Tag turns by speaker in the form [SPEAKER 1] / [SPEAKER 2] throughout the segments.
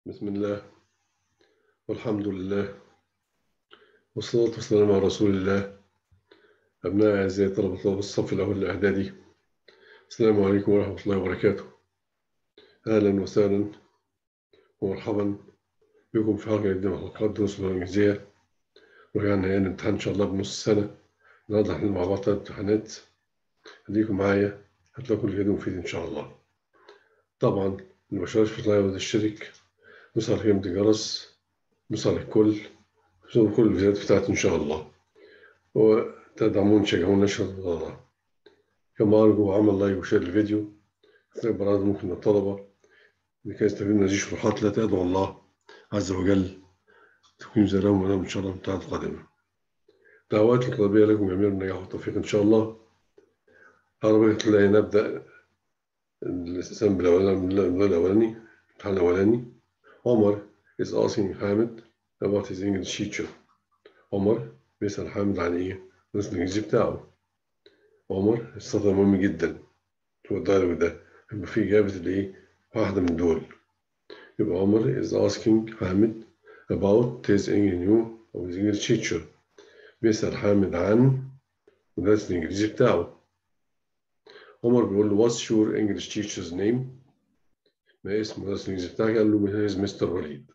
[SPEAKER 1] بسم الله والحمد لله والصلاة والسلام على رسول الله أبناء أعزائي طلبة طلاب الصف الأول الإعدادي السلام عليكم ورحمة الله وبركاته أهلا وسهلا ومرحبا بكم في حلقة جديدة من حلقات دروس اللغة الإنجليزية ورجعنا هنا الامتحان إن شاء الله بنص سنة النهارده هنحل مع بعض ثلاث امتحانات خليكم معايا هتلاقوا كل فيديو مفيد إن شاء الله طبعا اللي ما اشتركش في اللايف يشترك دوس على كلمة الجرس دوس على الكل شوفوا كل الفيديوهات بتاعتي إن شاء الله وتدعمون تشجعون نشر القناة كما أرجو عمل لايك وشير الفيديو هتلاقي برامج ممكن الطلبة لكي يستفيدوا من هذه الشروحات التي أدعو الله عز وجل تكون زرهم ونعم إن شاء الله الامتحانات القادمة دعوات الطلبية لكم جميعا النجاح والتوفيق إن شاء الله عربية تلاقي نبدأ السامبل الأولاني الأولاني الامتحان الأولاني عمر is asking حامد about his English teacher عمر بيسأل حامد عن إيه؟ درس الإنجليزي بتاعه عمر السطر مهم جدا هو الدايلوج ده يبقى فيه إجابة الإيه؟ واحدة من دول يبقى عمر is asking حامد about his English new أو his English teacher بيسأل حامد عن مدرس الإنجليزي بتاعه عمر بيقول له what's your English teacher's name؟ ما اسم مدرس الإنجليزي بتاعك؟ قال له his مستر وليد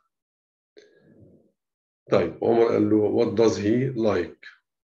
[SPEAKER 1] طيب عمر قال له what does he like؟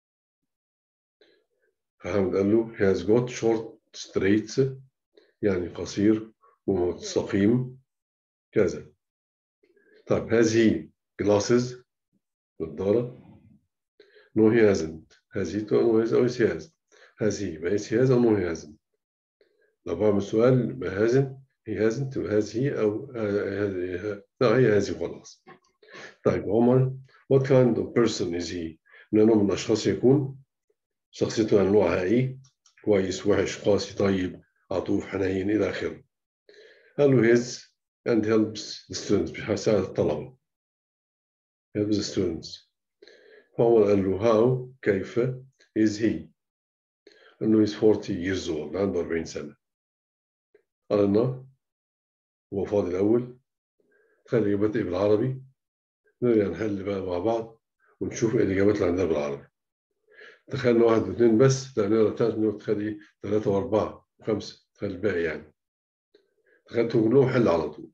[SPEAKER 1] فحمد قال له he has got short straight يعني قصير ومستقيم كذا طيب has he glasses نظارة no he hasn't has he no he has he has has he يبقى he has or no he hasn't لو بعمل سؤال يبقى hasn't he hasn't يبقى has he أو لا هي has he خلاص طيب عمر what kind of person is he من نوع من الأشخاص يكون شخصيته أنواعها إيه كويس وحش قاسي طيب عطوف حنين إلى آخره قال له his and helps the students بيساعد الطلبة helps the students عمر قال له how كيف is he قال له he's 40 years old عنده 40 سنة قال لنا هو فاضي الأول خلي الإجابات إيه بالعربي نرجع نحل بقى مع بعض ونشوف إيه الإجابات اللي عندنا بالعربي تخيل واحد واثنين بس لا نقرا ثلاثة تخلي ثلاثة وأربعة وخمسة تخلي الباقي يعني تخيل كلهم حل على طول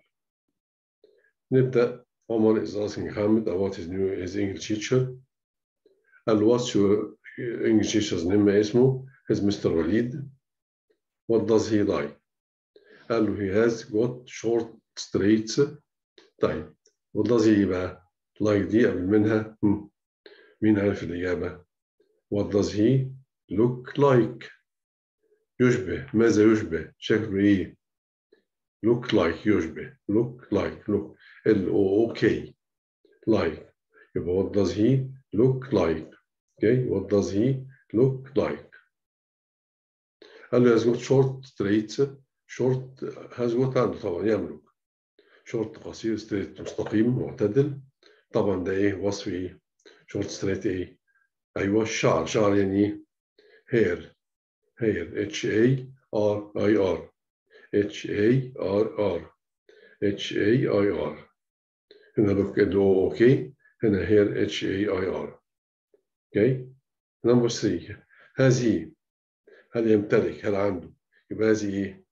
[SPEAKER 1] نبدأ عمر is asking Hamid about his new his English teacher قال له what's your English teacher's name اسمه his Mr. Walid what does he like قال له he has got short straight طيب what does he بقى like دي قبل منها هم. مين عارف الإجابة what does he look like يشبه ماذا يشبه شكله إيه look like يشبه look like look L O O K like يبقى what does he look like okay what does he look like قال له has got short straight short has got عنده طبعا يملك شورت قصير ستريت مستقيم معتدل طبعا ده ايه وصف ايه شورت ستريت ايه ايوه الشعر شعر يعني ايه هير هير اتش اي ار اي ار اتش اي ار ار اتش اي اي ار هنا لوك او اوكي هنا هير اتش اي اي ار اوكي نمبر 3 هذه هل يمتلك هل عنده يبقى هذه ايه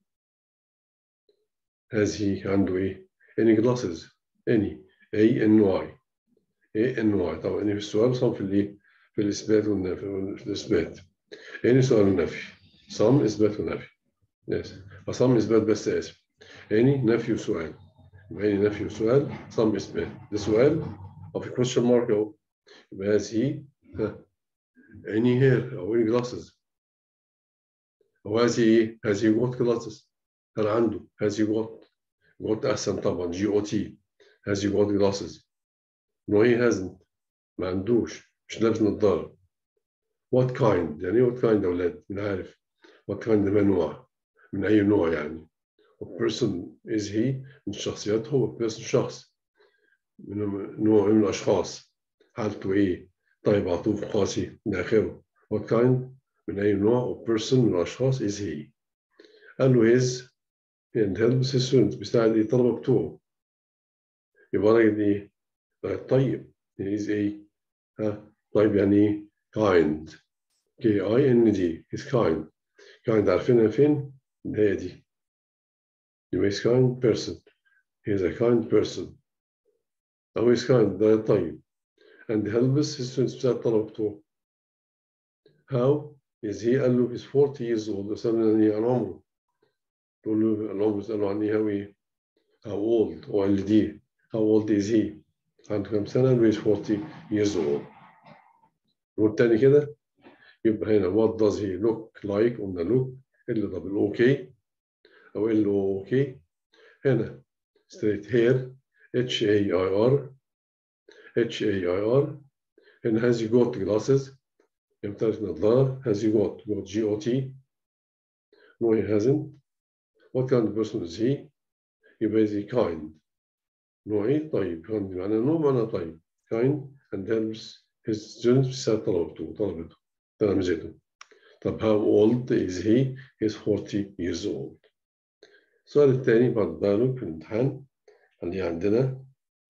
[SPEAKER 1] هذه عنده ايه any glasses any A N Y A N Y طبعا any في السؤال صم في الايه في الاثبات والنفي في الاثبات any سؤال ونفي صم اثبات ونفي اسف فصم اثبات بس اسف any نفي وسؤال يبقى any نفي وسؤال صم اثبات ده سؤال او في question mark اهو يبقى هذه any hair او any glasses او هذه ايه هذه what glasses هل عنده هذه what got أحسن طبعا جي أو تي has you got glasses no he hasn't ما عندوش مش لابس نظارة what kind يعني ايه what kind يا أولاد من عارف what kind من نوع من أي نوع يعني what person is he من الشخصيات هو person شخص من نوع من الأشخاص حالته إيه طيب عطوف قاسي إلى آخره what kind من أي نوع of person من الأشخاص is he قال له his and helps his students بيساعد الطلبة بتوعه يبقى راجل ايه؟ راجل طيب يعني is ايه؟ ها طيب يعني ايه؟ kind K I N D is kind kind عارفينها فين؟ هي دي يبقى is kind person he is a kind person أو is kind ده طيب and helps his students بتاع الطلبة بتوعه how is he قال له he's 40 years old سألنا يعني عن عمره تقول له العمر تسأله عن ايه هو ايه how old هو اللي دي how old is he عنده كام سنة قال له he's 40 years old والتاني كده يبقى هنا what does he look like قلنا look ال دبل او كي او ال او كي هنا straight hair H A I R H A I R هنا has he got glasses يمتلك نظارة has he got got G O T no he hasn't what kind of person is he يبقى is he kind نوعي طيب kind معناه نوع معناه طيب kind and helps his students بيساعد طلبته طلبته تلامذته طب how old is he he's 40 years old السؤال الثاني بعد ذلك في الامتحان اللي عندنا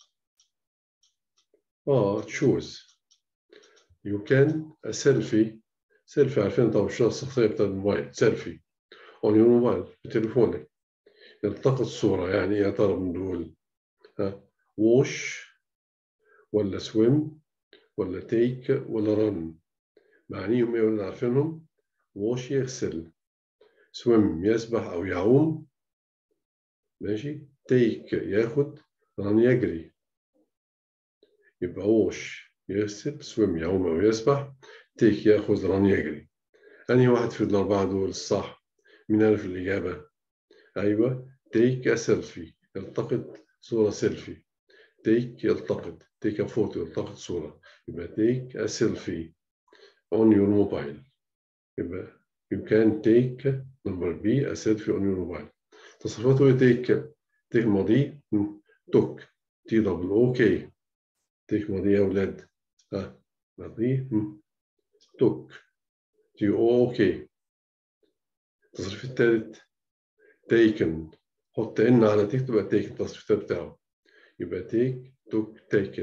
[SPEAKER 1] اه choose you can a selfie سيلفي عارفين طبعا الشخص الشخصية بتاع الموبايل سيلفي on your mobile بتليفونك يلتقط صورة يعني يا ترى من دول ها wash ولا swim ولا take ولا run معنيهم ايه ولا عارفينهم wash يغسل swim يسبح او يعوم ماشي take ياخد run يجري يبقى wash يغسل swim يعوم او يسبح take ياخد run يجري انهي واحد في الاربعه دول الصح مين عارف الاجابه ايوه take a selfie يلتقط صوره سيلفي take يلتقط take a photo يلتقط صوره يبقى take a selfie on your mobile يبقى you can take number B a selfie on your mobile تصرفاته ايه take take ماضي took T double O K take ماضي يا أولاد ها ماضي took T O K التصريف الثالث taken حط ان على take تبقى taken التصريف الثالث بتاعه يبقى take took taken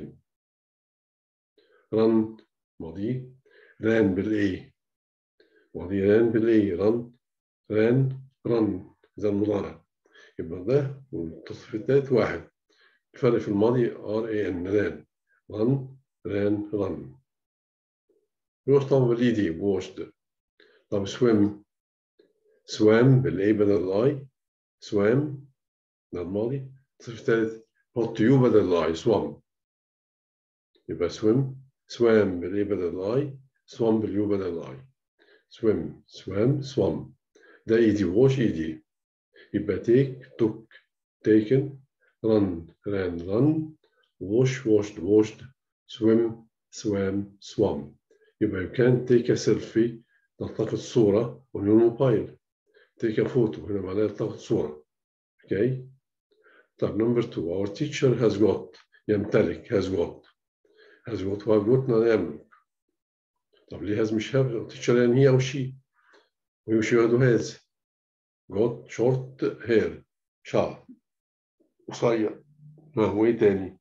[SPEAKER 1] run ماضي ran بالاي ماضي ran بالاي run ran run زي المضارع يبقى ده والتصريف الثالث واحد الفرق في الماضي ار اي ان ران رن ران رن يروح طبعا بالاي دي واشد طب سويم سوام بالاي بدل الاي سوام ده الماضي التصريف الثالث حط يو بدل الاي سوام يبقى سويم سوام بالاي بدل الاي سوام باليو بدل الاي سويم سوام سوام ده اي دي واش اي دي يبقى take took taken run ran run wash washed washed swim swam swam يبقى you can take a selfie تلتقط صورة on your mobile take a photo هنا معناها يلتقط صورة okay طب number two our teacher has got يمتلك has got has got have got معناها يملك طب ليه has مش have teacher يعني هي أو she ويمشي يقعدوا has got short hair شعر قصير ها وايه تاني؟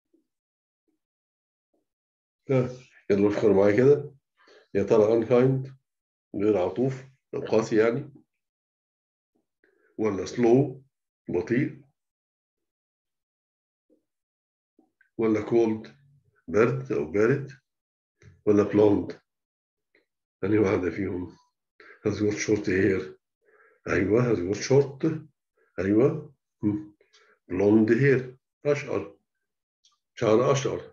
[SPEAKER 1] ها يلا افكر معايا كده يا ترى unkind غير عطوف قاسي يعني ولا slow بطيء ولا cold برد أو بارد ولا blonde أنهي واحدة فيهم has got short hair أيوه has got short أيوه blonde hair أشقر شعر أشقر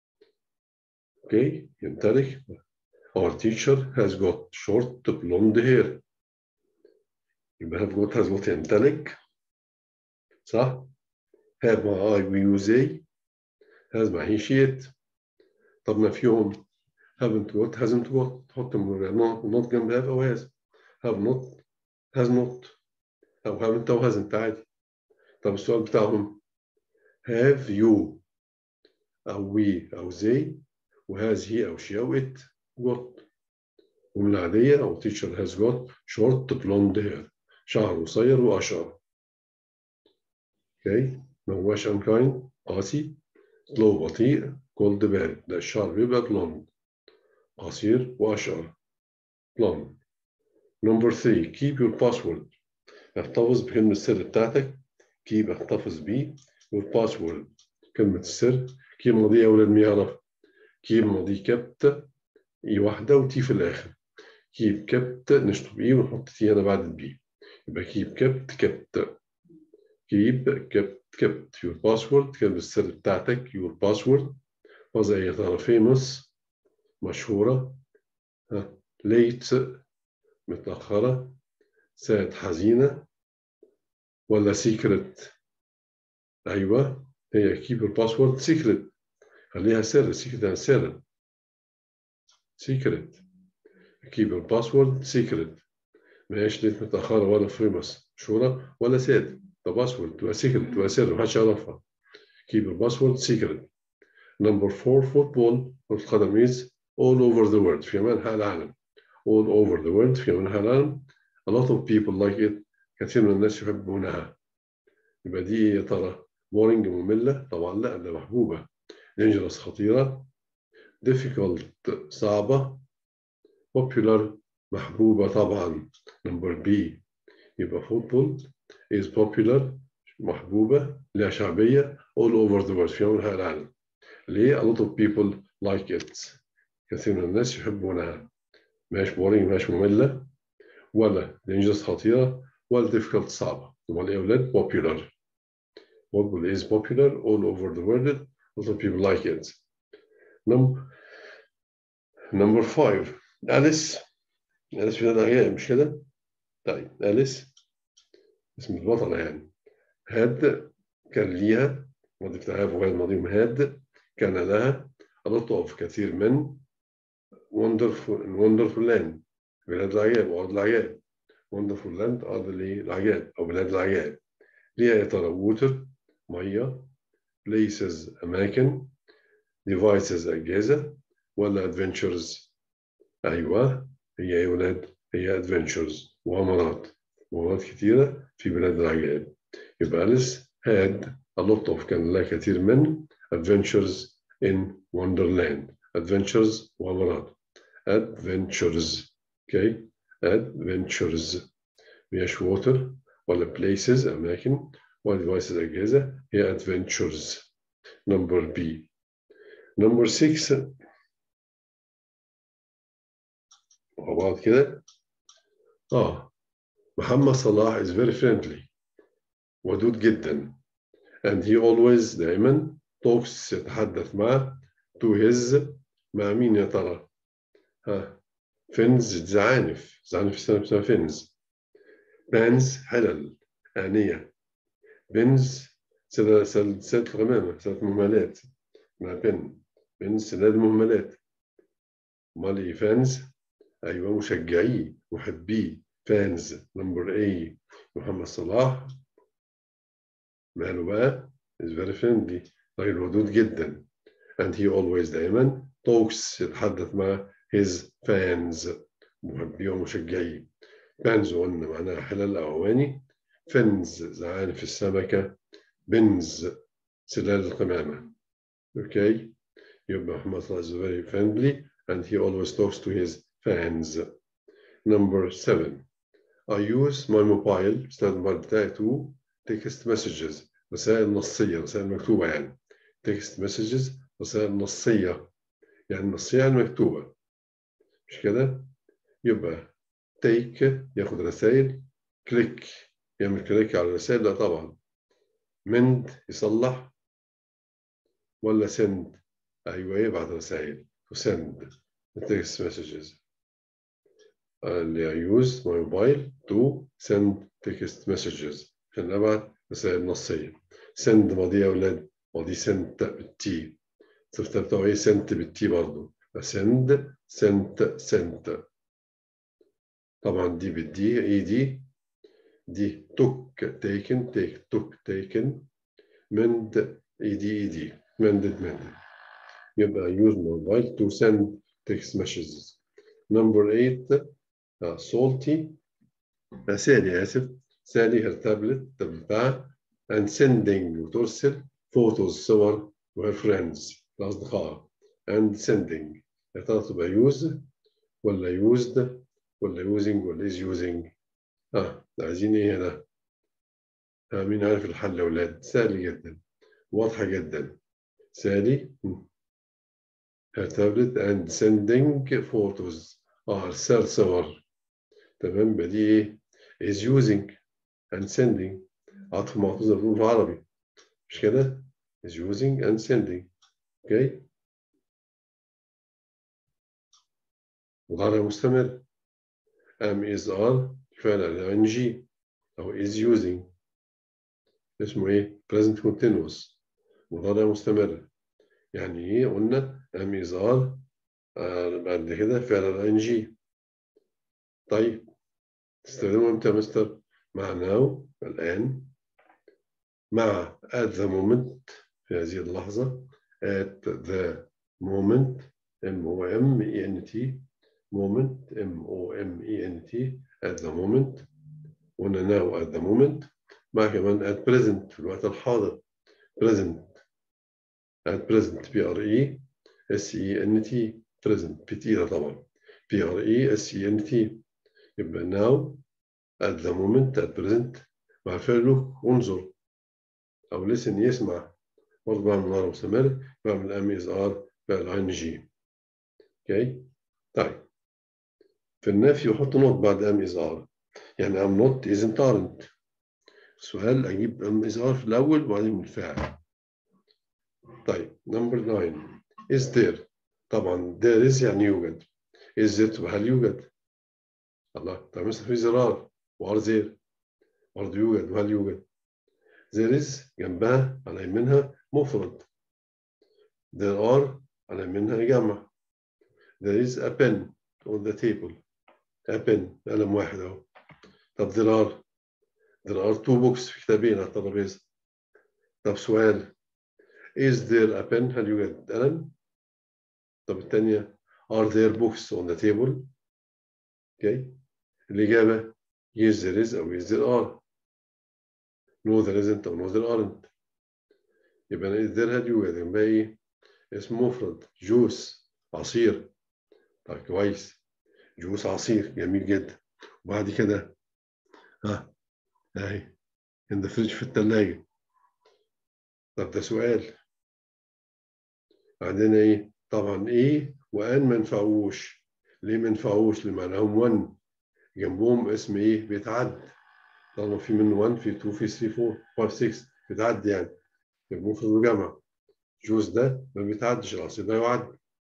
[SPEAKER 1] أوكي يمتلك Our teacher has got short blonde hair يبقى have got has got يمتلك صح؟ have مع I we you they has مع he she it طب ما فيهم haven't got hasn't got تحط not, not جنب have أو has have not has not أو haven't أو hasn't عادي طب السؤال بتاعهم have you أو we أو they وهاز هي أو she أو it got جملة عادية أو teacher has got short blonde hair شعر قصير وأشقر okay ما هواش unkind قاسي slow بطيء cold بارد ده الشعر بيبقى blonde قصير وأشقر blonde number three keep your password احتفظ بكلمة السر بتاعتك keep احتفظ بيه your password كلمة السر keep ماضية يا ولاد مين يعرف keep ماضي kept اي واحدة وتي في الآخر keep kept نشطب اي ونحط تي هنا بعد البي يبقى keep kept kept keep kept kept your password كلمة السر بتاعتك your password وزي يا ترى famous مشهورة ها late متأخرة sad حزينة ولا secret أيوة هي keep your password secret خليها سر secret يعني سر secret keep your password secret ما هيش ليت متأخرة ولا famous مشهورة ولا sad ده باسورد تبقى سيكرت تبقى سر محدش يعرفها keep your password secret number four football كرة القدم is all over the world في أنحاء العالم all over the world في أنحاء العالم a lot of people like it كثير من الناس يحبونها يبقى دي يا ترى boring مملة طبعا لا ده محبوبة dangerous خطيرة difficult صعبة popular محبوبة طبعا number B يبقى football is popular محبوبة لها شعبية all over the world في أنحاء العالم ليه a lot of people like it كثير من الناس يحبونها مش boring مش مملة ولا dangerous خطيرة ولا difficult صعبة أمال إيه يا أولاد popular football is popular all over the world a lot of people like it number number five أليس أليس في الأغاني مش كده؟ طيب أليس اسم البطلة يعني هاد كان ليها ماضي بتاعها فوغال ماضيهم هاد كان لها a lot of كثير من wonderful wonderful land بلاد العجائب أرض العجائب wonderful land أرض العجائب أو بلاد العجائب ليها يا ترى water مية places أماكن devices أجهزة ولا adventures أيوة هي يا ولاد هي adventures مغامرات مغامرات كثيرة في بلاد العجائب يبقى أليس had a lot of كان لها كثير من adventures in wonderland adventures مغامرات adventures okay adventures مش water ولا places أماكن ولا devices أجهزة هي adventures number B number six مع بعض كده اه محمد صلاح is very friendly ودود جدا and he always دائما talks يتحدث مع to his مع مين يا ترى؟ ها فينز زعانف زعانف السنة بتسمى فينز بانز حلل آنية بنز سلة سلة الغمامة سلة مهملات مع بن بنز سلال المهملات أمال إيه فانز أيوة مشجعي محبي فانز نمبر A محمد صلاح ماله بقى is very friendly راجل ودود جدا and he always دائما talks يتحدث مع his fans محبي ومشجعي fans قلنا معناها حلال أو أواني فنز زعانف السمكة بنز سلال القمامة okay يبقى محمد صلاح is very friendly and he always talks to his fans number seven I use my mobile بستخدم الموبايل بتاعي to text messages رسائل نصية رسائل مكتوبة يعني text messages رسائل نصية يعني نصية يعني مكتوبة مش كده؟ يبقى take ياخد رسائل كليك يعمل كليك على الرسائل لا طبعا mend يصلح ولا send أيوة يبعت رسائل send text messages اللي I use my mobile to send text messages عشان أبعت رسائل نصية send ماضي يا أولاد ماضي sent بالتي صرت بتاعه إيه sent بالتي برضه send sent sent طبعا دي بالدي إيه دي دي took taken take took taken mend إيه دي إيه دي mended mended يبقى use mobile to send text messages number eight uh, salty uh, سالي آسف سالي her tablet التابلت بتاعها and sending وترسل photos صور to her friends لأصدقائها and sending يا ترى تبقى use ولا used ولا using ولا is using اه عايزين ايه هنا آه مين عارف الحل يا اولاد سهل جدا واضحه جدا سالي her tablet and sending photos اه ارسال صور تمام يبقى دي ايه is using and sending عطف معطوف مفعول بالعربي مش كده is using and sending اوكي مضارع مستمر am is are فعل ال ing أو is using اسمه إيه؟ present continuous مضارع مستمر يعني إيه؟ قلنا am is are آه بعد كده فعل ال ing طيب تستخدمه إمتى يا مستر؟ مع now الآن مع at the moment في هذه اللحظة at the moment M O M E N T moment M O M E N T at the moment قلنا now at the moment مع كمان at present في الوقت الحاضر present at present P R E S E N T present بتقيلة طبعا P R E S E N T يبقى now at the moment at present مع فعله انظر أو listen يسمع برضه بعمل مضارع مستمر بعمل am is are فعل ing اوكي طيب في النفي يحط نوت بعد am is are يعني am not isn't aren't السؤال أجيب am is are في الأول وبعدين الفاعل طيب number nine is there طبعا there is يعني يوجد is there تبقى هل يوجد الله طب مثلا في زرار وار there برضه يوجد وهل يوجد there is جنبها على يمينها مفرد there are على يمينها جمع there is a pen on the table a pen قلم واحد اهو طب there are there are two books في كتابين على الترابيزه طب سؤال is there a pen هل يوجد قلم طب الثانيه are there books on the table okay الإجابة yes there is أو yes there are no there isn't أو no there aren't يبقى is there هل يوجد يبقى إيه اسم مفرد جوس عصير طيب كويس جوس عصير جميل جدا وبعد كده ها اهي in the fridge في الثلاجة طب ده سؤال عندنا ايه طبعا ايه وان ما ينفعوش ليه ما ينفعوش اللي معناهم 1 جنبهم اسم ايه بيتعد طالما في منه 1 في 2 في 3 4 5 6 بيتعد يعني يبقى مفرد وجمع جوز ده ما بيتعدش العصير ده يعد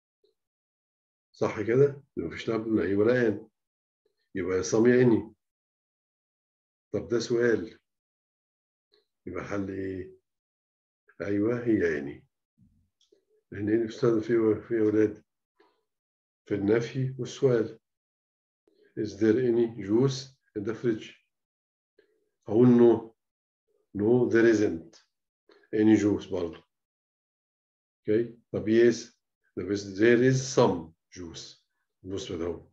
[SPEAKER 1] صح كده؟ يبقى مفيش لا قبل ايه ولا ان يبقى صام يا اني طب ده سؤال يبقى حل ايه؟ ايوه هي اني لان اني بتستخدم في في اولاد في النفي والسؤال is there any juice in the fridge اقول no no there isn't any juice برضه okay طب yes there is some juice بص ده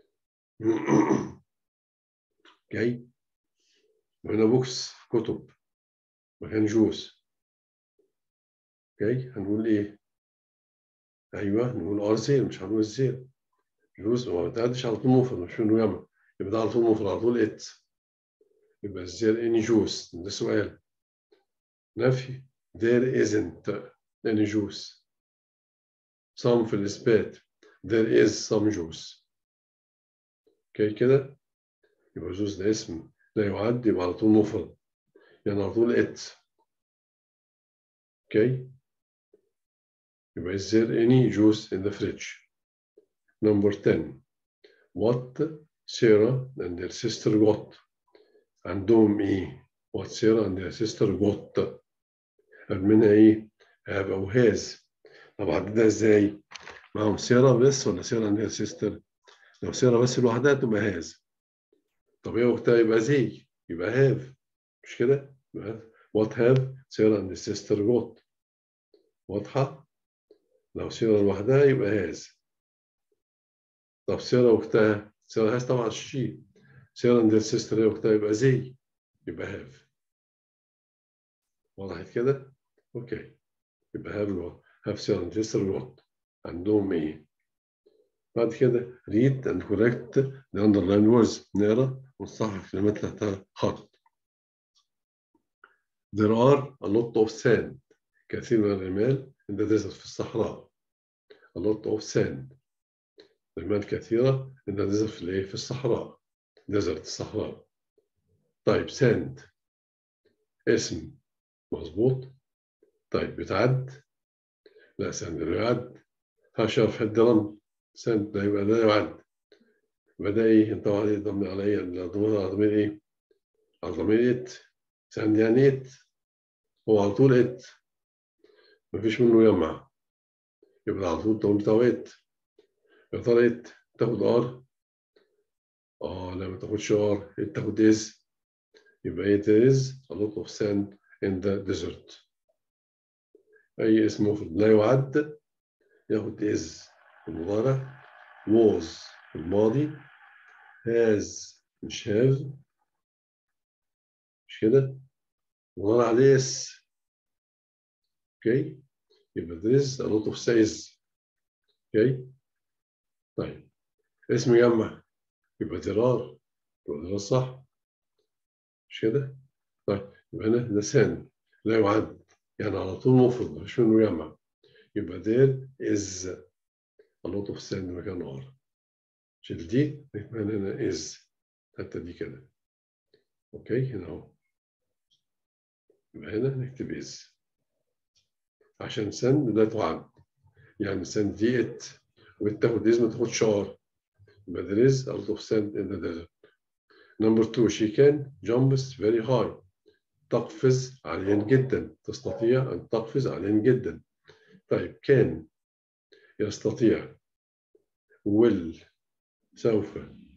[SPEAKER 1] اوكي هنا بوكس كتب مكان جوز اوكي هنقول ايه ايوه نقول ار زير مش هنقول زير جوز ما بتعدش على طول مفرد مش منه ياما يبقى ده على طول مفرد على طول ات يبقى زير اني جوز ده سؤال نفي there isn't any juice some في الإثبات there is some juice اوكي كده يبقى جوز ده اسم لا يعد يبقى على طول مفرد يعني على طول it اوكي يبقى is there any juice in the fridge number 10 what Sarah and her sister got عندهم ايه what Sarah and her sister got منها ايه have او has طب عددها ازاي معهم سيرة بس ولا سيرة and her sister لو سيرة بس لوحدها تبقى هاز طب هي وقتها يبقى زي يبقى هاف مش كده؟ وات هاف سيرة اند سيستر got واضحة؟ لو سيرة لوحدها يبقى هاز طب سيرة وقتها سيرة هاز طبعا شي سيرة اند سيستر هي وقتها يبقى زي يبقى هاف وضحت كده؟ اوكي يبقى have الوات have silent يسر الوات عندهم ايه؟ بعد كده read and correct the underlined words نقرا ونصحح الكلمات اللي تحتها خط There are a lot of sand كثير من الرمال in the desert في الصحراء a lot of sand رمال كثيرة in the desert في الايه في الصحراء desert الصحراء طيب sand اسم مظبوط طيب بتعد لا سند لا يعد هشر في حد رمل سند لا يبقى لا يعد يبقى ده ايه انت عليه ضمن عليا الضمير على ضمير ايه على ضمير ات سند يعني ات هو على طول ات مفيش منه يجمع يبقى على طول الضمير بتاعه ات يا ترى ات تاخد ار اه لا ما تاخدش ار ات تاخد از يبقى it is a lot of sand in the desert أي اسم مفرد لا يعد ياخد is في المضارع was في الماضي has مش have مش كده مضارع عليه اس اوكي يبقى there is a lot of says اوكي طيب اسم يجمع يبقى there are يبقى there are صح مش كده؟ طيب يبقى هنا ده سان لا يعد يعني على طول مفرد مفيش منه يجمع يبقى there is a lot of sand مكان ار شيل دي نكتب هنا is حتى دي كده اوكي هنا اهو يبقى هنا نكتب is عشان سند لا تعد يعني سند دي ات وتاخد is ما تاخدش ار يبقى there is a lot of sand in the desert Number two, she can jumps very high. تقفز عاليا جدا. تستطيع أن تقفز عاليا جدا. طيب can يستطيع. will سوف.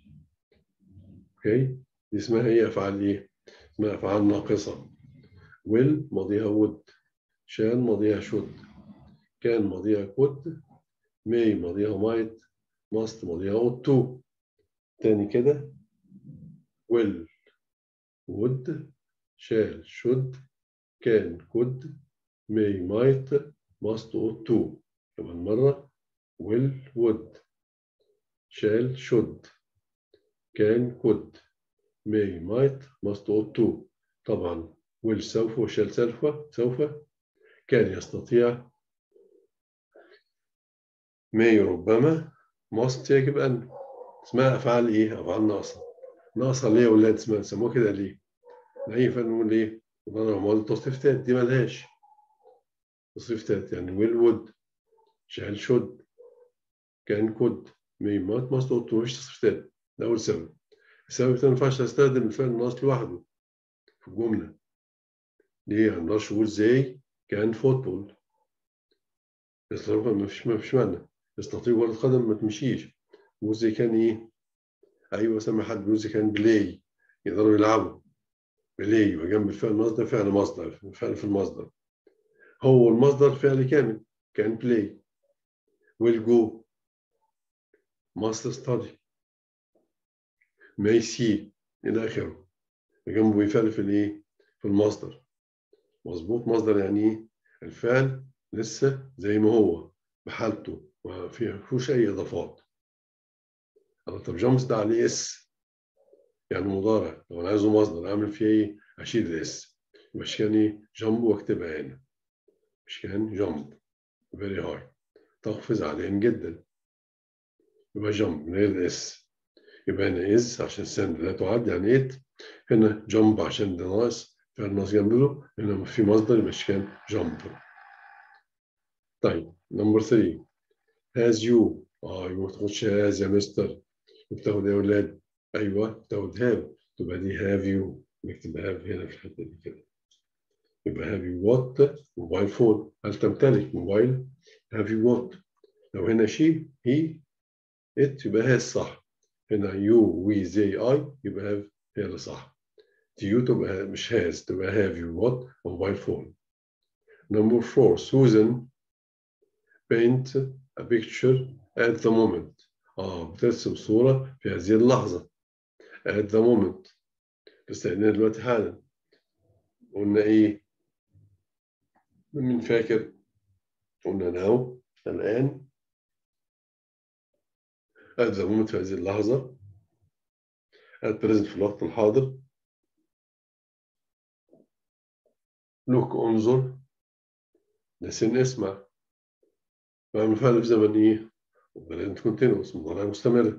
[SPEAKER 1] اوكي دي اسمها ايه افعال ايه؟ اسمها افعال ناقصة. will ماضيها would. shall ماضيها should. can ماضيها could. may ماضيها might. must ماضيها ought to. تاني كده will, would, shall, should, can, could, may, might, must, ought to. كمان مرة will, would, shall, should, can, could, may, might, must, ought to. طبعا will سوف وشال سوف سوف كان يستطيع may ربما must يجب أن اسمها أفعال إيه؟ أفعال ناقصة ناقصه ليه يا ولاد اسمها سموها كده ليه؟ اي فن نقول ليه؟ مضارع ماضي تصريف تالت دي ملهاش تصريف تالت يعني ويل وود شال شود كان كود مي مات ماست اوت مفيش تصريف تالت ده اول سبب السبب الثاني ما ينفعش استخدم الفعل الناقص لوحده في الجمله ليه؟ ما نقدرش نقول زي كان فوتبول ما فيش ما فيش معنى يستطيع كرة القدم ما تمشيش وزي كان ايه؟ ايوه سمع حد بيقول كان بلاي يقدروا يلعبوا بلاي يبقى جنب الفعل المصدر فعل مصدر فعل في المصدر هو المصدر فعل كامل كان بلاي will go must study may see الى اخره جنبه فعل في الايه في المصدر مظبوط مصدر يعني ايه الفعل لسه زي ما هو بحالته ما فيهوش اي اضافات طب جامس ده عليه اس يعني مضارع لو انا عايزه مصدر اعمل فيه ايه؟ اشيل الاس مش كان ايه؟ جامب واكتبها هنا مش كان جامب فيري هاي تقفز عاليا جدا يبقى جامب من غير الاس يبقى هنا از عشان سند لا تعد يعني ات هنا جامب عشان ده ناقص فعل ناقص جنبه هنا في مصدر يبقى كان جامب طيب نمبر 3 هاز يو اه يبقى ما تاخدش هاز يا مستر بتاخد ايه يا ولاد؟ ايوه بتاخد هاف تبقى دي هاف يو نكتب هاف هنا في الحته دي كده يبقى هاف يو وات موبايل فون هل تمتلك موبايل؟ هاف يو وات لو هنا شي هي ات يبقى هاز صح هنا يو وي زي اي يبقى هاف هي اللي صح يو تبقى مش هاز تبقى هاف يو وات موبايل فون Number four, Susan paint a picture at the moment. اه بترسم صورة في هذه اللحظة at the moment بس احنا دلوقتي حالا قلنا ايه من فاكر قلنا ناو الآن at the moment في هذه اللحظة at present في الوقت الحاضر look انظر listen اسمع فعل فعل في زمن ايه؟ present continuous مضارع مستمر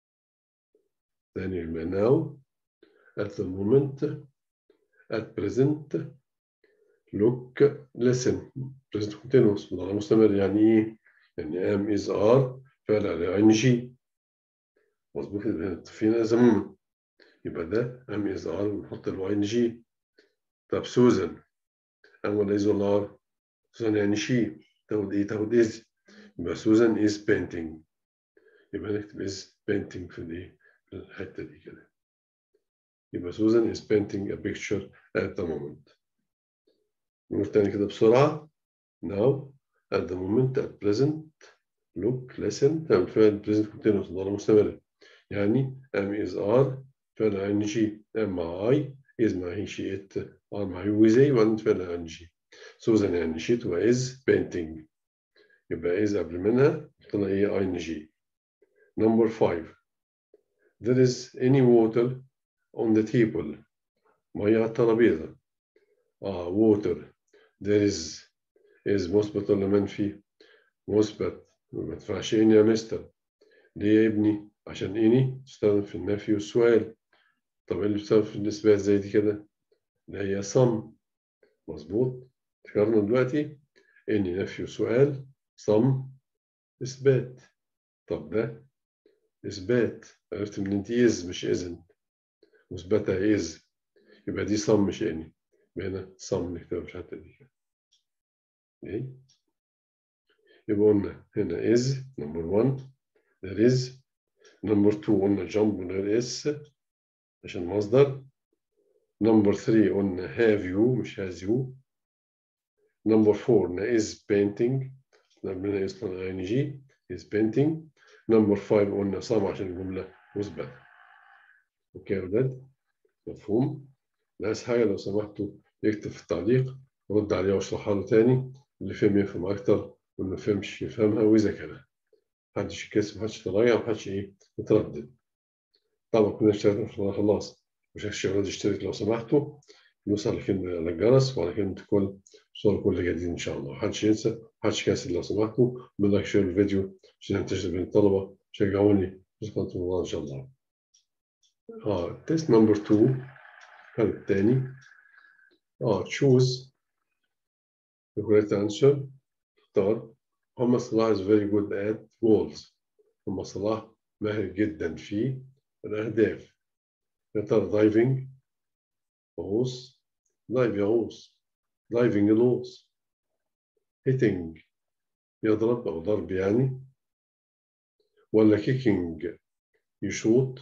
[SPEAKER 1] ثاني يبقى now at the moment at present look listen present continuous مضارع مستمر يعني ايه؟ يعني am is are فعل على ing مظبوط فينا زمن يبقى ده am is are ونحط له ing طب سوزن am ولا is ولا are؟ سوزن يعني شي تاخد ايه؟ تاخد is يبقى سوزن is painting يبقى نكتب is painting في الايه؟ في الحته دي كده يبقى سوزن is painting a picture at the moment نقول تاني كده بسرعة now at the moment at present look listen تعمل فعل present continuous مضارع مستمر يعني am is are فعل ing am مع I is مع he she it are مع you with a وبعدين فعل ing سوزن يعني شيت و is painting يبقى is قبل منها قلنا ايه ing number five there is any water on the table مية على الترابيزة اه water there is is مثبت ولا منفي مثبت ما تنفعش اني يا مستر ليه يا ابني عشان اني تستخدم في النفي والسؤال طب ايه اللي بتستخدم في الاثبات زي دي كده اللي هي صم مظبوط ذكرنا دلوقتي اني نفي وسؤال صم اثبات طب ده اثبات عرفت من انت از مش اذن مثبتة از يبقى دي صم مش اني هنا صم نكتبها في الحته دي كده ايه يبقى قلنا هنا is number one there is number two قلنا jump من غير اس عشان مصدر number three قلنا have you مش has you number four قلنا is painting قلنا is ing is painting number five قلنا صام عشان الجملة مثبتة اوكي يا ولاد مفهوم؟ ناس حاجة لو سمحتوا يكتب في التعليق ورد عليها واشرحها له تاني اللي فهم يفهم أكتر واللي ما فهمش يفهمها ويذاكرها محدش يكسب محدش يتضيع محدش إيه يتردد طبعا كنا اشتركنا في خلاص مش الشباب يشترك لو سمحتوا نوصل على كلمة على الجرس وعلى كلمة كل صور كل جديد إن شاء الله محدش ينسى محدش كاسل لو سمحتوا بالله شير الفيديو عشان ينتشر بين الطلبة شجعوني جزاكم الله إن شاء الله اه تيست نمبر 2 الحل الثاني اه choose the correct answer اختار محمد صلاح is very good at goals محمد صلاح ماهر جدا في الأهداف يا ترى دايفنج غوص دايف يغوص دايفنج يغوص هيتنج يضرب أو ضرب يعني ولا كيكينج يشوط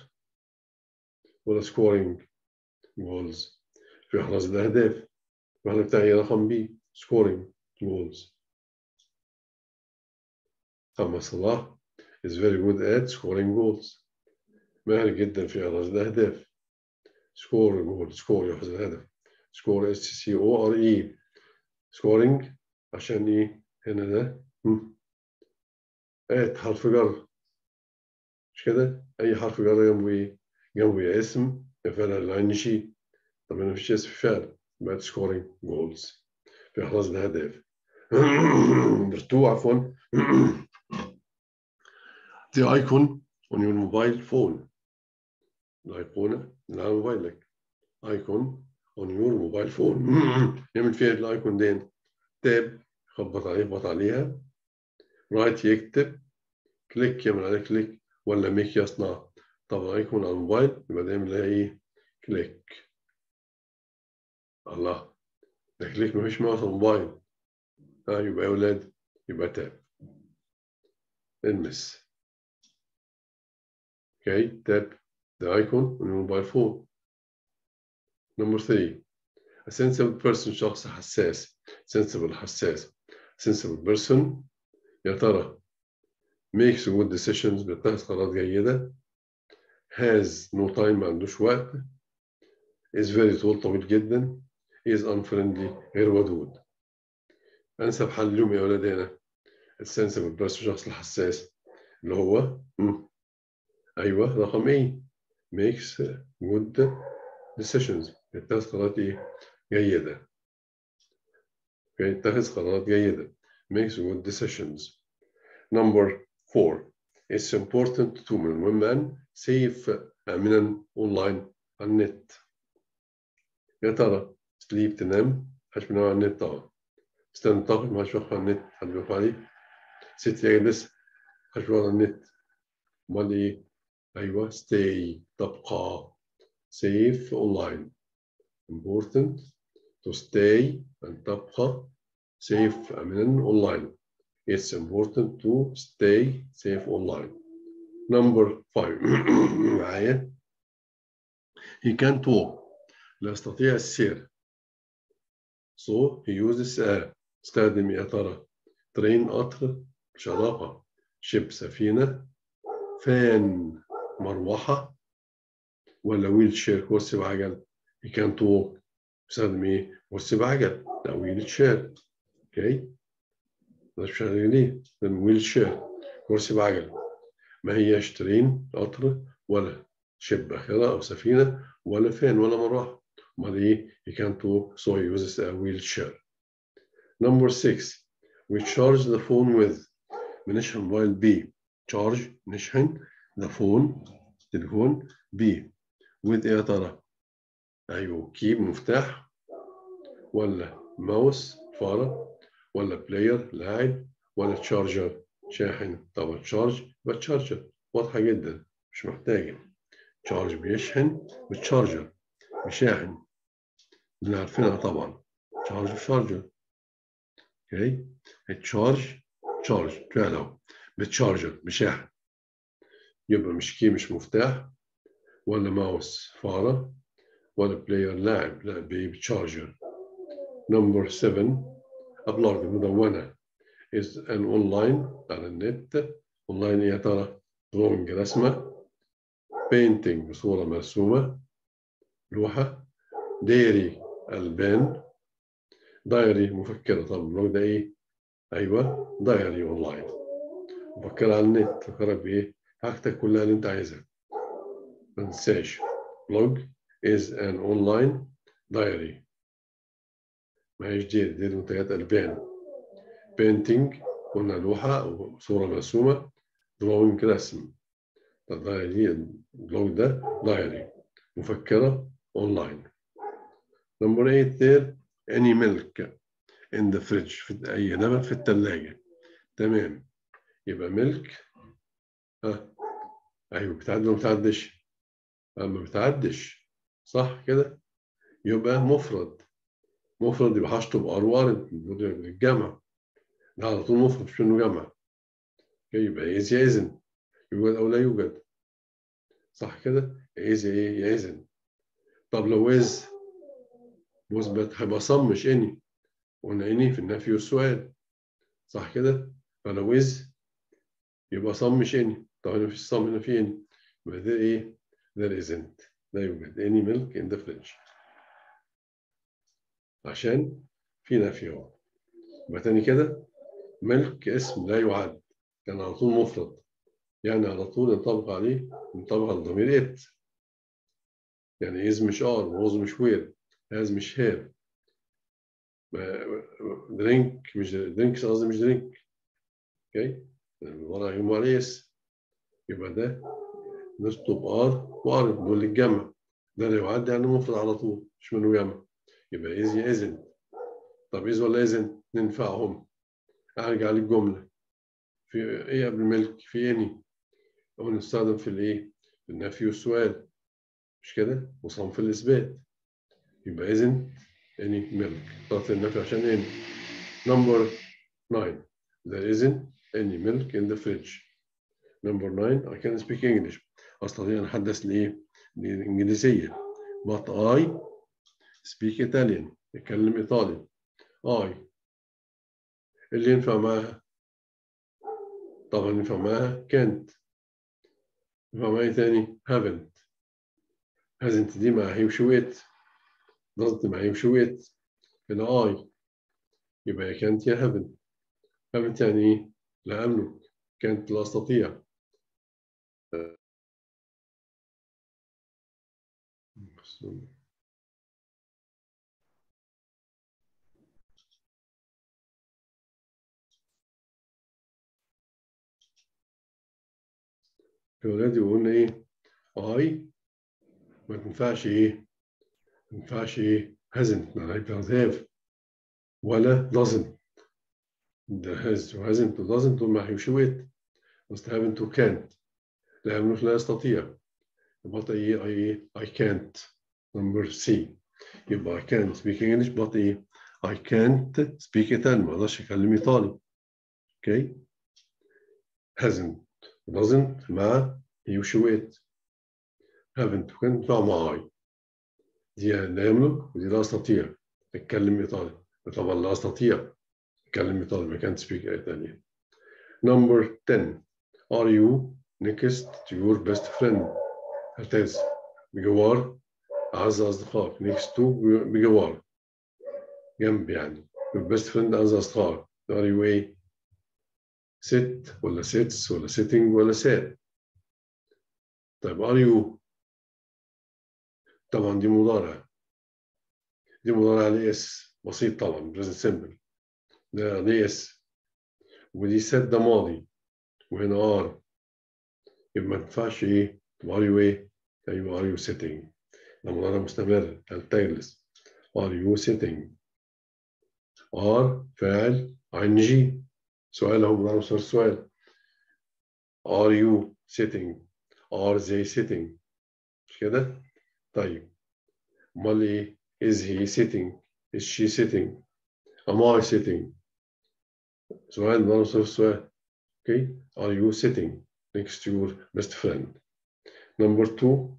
[SPEAKER 1] ولا سكورينج جولز في إحراز الأهداف الوحدة بتاعي رقم بي سكورينج جولز أما صلاح is very good at scoring goals ماهر جدا في إحراز الأهداف سكور جول سكور يحرز الهدف سكور اس سي او ار اي سكورينج عشان ايه هنا ده ات حرف جر مش كده اي حرف جر جنبه ايه جنبه اسم فعل العين شي طب هنا مفيش اسم فعل يبقى سكورينج جولز في إحراز الأهداف نمبر 2 عفوا the icon on your mobile phone الأيقونة اللي على موبايلك ايكون on your mobile phone يعمل فيها الايكون دي تاب يخبط عليه يخبط عليها رايت يكتب كليك يعمل عليه كليك ولا ميك يصنع طبعا ايكون على الموبايل يبقى دايما لها ايه كليك الله ده كليك مفيش موت الموبايل ها يبقى يا اولاد يبقى تاب المس اوكي تاب the icon on your mobile phone. Number three, a sensible person شخص حساس sensible حساس sensible person يا ترى makes good decisions بيتخذ قرارات جيدة has no time ما عندوش وقت is very tall طويل جدا is unfriendly غير ودود أنسب حل لهم يا ولاد هنا السنسبل بس الشخص الحساس اللي هو مم. أيوه رقم إيه makes good decisions يتخذ قرارات إيه جيدة يتخذ قرارات جيدة makes good decisions number four it's important to من المهم أن سيف آمنا أونلاين على النت يا ترى سليب تنام محدش بينام على النت طبعا استنى طاقم محدش بيقف على النت حد بيقف عليه ست يجلس محدش بيقف على النت أمال إيه؟ أيوه stay تبقى safe online important to stay أن تبقى safe آمنا online it's important to stay safe online number five معايا he can't walk لا يستطيع السير so he uses a استخدم يا ترى train قطر شراقة شب سفينة فان مروحة ولا ويل شير كرسي بعجل he can't walk بيستخدم ايه كرسي بعجل لا ويل شير اوكي مش ليه ويل شير كرسي بعجل ما هياش ترين قطر ولا شب باخرة أو سفينة ولا فان ولا مروحة أمال إيه he can't walk so he uses a wheelchair number six we charge the phone with بنشحن موبايل ب charge نشحن the phone تليفون ب with إيه يا ترى أيوه كيب مفتاح ولا ماوس فارة ولا بلاير لاعب ولا تشارجر شاحن طبعا تشارج يبقى تشارجر واضحة جدا مش محتاجة تشارج بيشحن والتشارجر بيشاحن اللي عارفينها طبعا تشارج وشارجر اوكي التشارج تشارج فعلا بالتشارجر بشاحن يبقى مش كي مش مفتاح ولا ماوس فارة ولا بلاير لاعب لا بتشارجر نمبر 7 أبلاغ مدونة is an online على النت online يا ترى drawing رسمة painting بصورة مرسومة لوحة ديري ألبان دايري مفكرة طب البلوج ده إيه؟ أيوه دايري أونلاين مفكرة على النت تفكرك بإيه؟ حاجتك كلها اللي أنت عايزها ما تنساش blog is an online diary ما هيش ديري ديري منتجات ألبان painting قلنا لوحة أو صورة مرسومة drawing رسم الدايري البلوج ده دايري مفكرة أونلاين نمبر 8 there any milk in the fridge في أي لبن في الثلاجة تمام يبقى ملك ها أيوه بتعدي ولا بتعدش؟ ما بتعدش صح كده؟ يبقى مفرد مفرد يبقى هشطب ار وارد بالجمع ده على طول مفرد مش منه جمع يبقى إيز يا إذن يوجد أو لا يوجد صح كده؟ إيز إيه يا إذن طب لو إز مثبت هيبقى صم مش اني قلنا اني في النفي والسؤال صح كده فلو إز يبقى صم مش اني طب هنا في الصم هنا في اني يبقى ده ايه there isn't لا يوجد any milk in the fridge عشان في نفي اهو يبقى تاني كده ملك اسم لا يعد كان على طول مفرد يعني على طول ينطبق عليه ينطبق على الضمير ات يعني إز مش ار ووز مش وير هاز مش هير درينك مش درينكس قصدي مش درينك اوكي الورا يوم عليه اس يبقى ده نشطب ار وار دول الجمع ده اللي يعد يعني مفرد على طول مش منه جمع يبقى إز يا إذن طب إز ولا إذن ننفعهم أرجع للجملة في إيه قبل ملك في إني أو نستخدم في الإيه في النفي والسؤال مش كده وصنف الإثبات يبقى إذن any milk طرف النفي عشان any number nine there isn't any milk in the fridge number nine I can speak English أستطيع أن أتحدث لإيه الإنجليزية but I speak Italian أتكلم إيطالي I اللي ينفع معاها طبعا ينفع معاها can't ينفع معاها تاني haven't hasn't دي مع هي وشويت ضغط مع هي وشويت هنا I يبقى يا كانت يا haven't haven't يعني ايه؟ لا أملك كانت لا أستطيع الولاد يقولون ايه اي ما تنفعش ايه ما تنفعش ايه hasn't ما doesn't have ولا doesn't ده has و hasn't و doesn't دول ما هيمشوا it بس haven't و can't لا يملك لا يستطيع يبقى ايه ايه I can't number C يبقى I can't speak English but ايه I can't speak Italian ما اقدرش اتكلم ايطالي اوكي hasn't doesn't مع he وشو it haven't وكان تنفع مع I دي لا يملك ودي لا استطيع اتكلم ايطالي طبعا لا استطيع اتكلم ايطالي ما كانت speak Italian number 10 are you next to your best friend هتنسى بجوار أعز أصدقائك next to بجوار جنب يعني your best friend أعز أصدقائك are you إيه sit ولا sits ولا sitting ولا sat طيب are you طبعا دي مضارع دي مضارع عليه اس بسيط طبعا present simple ده عليه اس ودي set ده ماضي وهنا ار يبقى ما ينفعش ايه are you ايه ايوه are you sitting ده مضارع مستمر هل تجلس are you sitting are فاعل ing سؤال اهو مضارع مستمر سؤال are you sitting are they sitting مش كده طيب امال ايه is he sitting is she sitting am I sitting سؤال مضارع مستمر سؤال okay are you sitting next to your best friend number two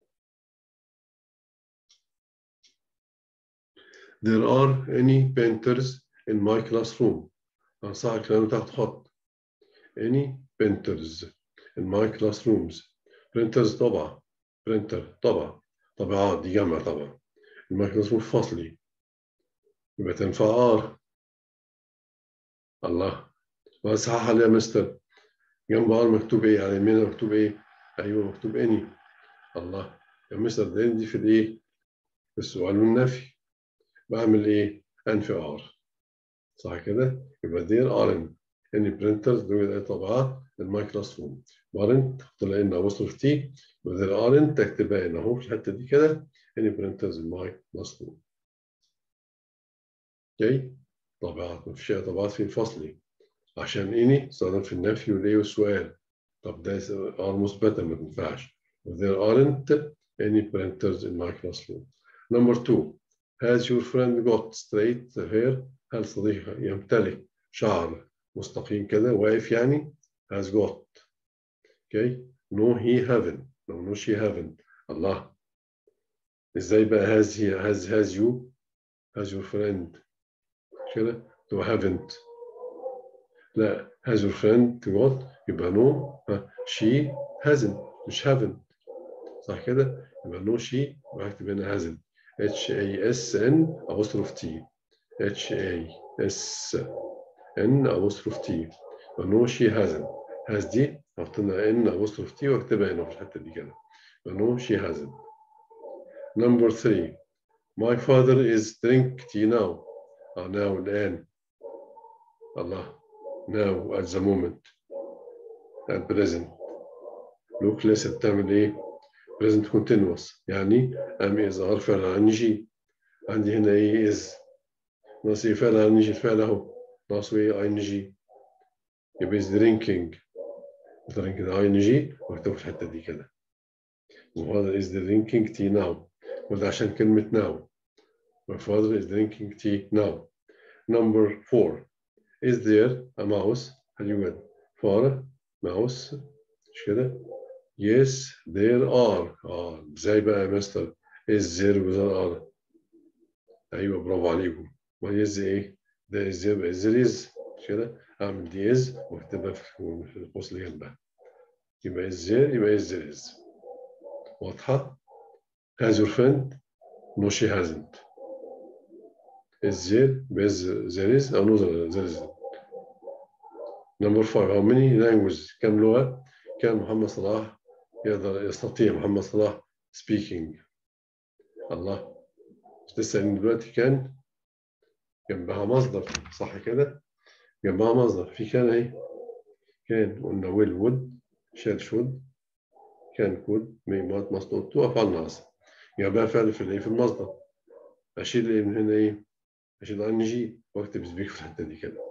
[SPEAKER 1] there are any painters in my classroom أنصح الكلام تحت خط any painters in my classrooms printers طبعا printer طبعا طبعات دي جمع طبعا in my classroom فصلي يبقى تنفع ار الله ما صح يا مستر جنب ار مكتوب ايه على يمينها مكتوب ايه ايوه مكتوب اني الله يا مستر ده دي في الايه في السؤال والنفي بعمل ايه انفي ار صح كده يبقى دير ارن اني برنترز دول اي طبعات الماي كلاس روم وارنت تحط لها ان ابوستروف تي يبقى دير ارن تكتبها هنا اهو في الحته دي كده اني برنترز الماي كلاس روم اوكي طبعات مفيش اي طبعات في الفصلي عشان اني استخدم في النفي والايه والسؤال طب ده ار مثبته ما تنفعش there aren't any printers in my classroom number two has your friend got straight hair هل صديقك يمتلك شعر مستقيم كده واقف يعني has got okay no he haven't no no she haven't الله ازاي بقى has he has has you has your friend كده تو haven't لا has your friend got يبقى no she hasn't مش haven't صح كده يبقى no she بكتب هنا hasn't H A S N apostrophe T H A S N apostrophe T يبقى no she hasn't has دي حط لنا N apostrophe T واكتبها هنا في الحتة دي كده يبقى no she hasn't number three my father is drink tea now uh, now الآن الله now at the moment at present look لسه بتعمل ايه present continuous يعني ام اظهار فعل عن جي عندي هنا ايه از ناقص ايه فعل عن جي الفعل اهو ناقص ايه ان جي يبقى is drinking drinking ان جي واكتبه في الحته دي كده وهذا is drinking tea now وده عشان كلمه now my father is drinking tea now number four is there a mouse هل يوجد فار mouse مش كده Yes, there are. اه ازاي بقى يا مستر؟ is there وذا are. ايوه برافو عليكم. ما is ايه؟ ده is there is there is مش كده؟ اعمل دي is واكتبها في القوس اللي جنبها. يبقى is there يبقى is there is. واضحة؟ Has your friend? No she hasn't. is there is there is أو no there is number five how many languages كم لغة كان محمد صلاح يقدر يستطيع محمد صلاح speaking الله لسه دلوقتي كان جنبها مصدر صح كده جنبها مصدر في كان اهي كان قلنا ويل وود شال شود كان كود ميمات مصدر تو افعال ناقصه جنبها فعل في الايه في المصدر اشيل ايه من هنا ايه اشيل ان جي واكتب سبيك في الحته دي كده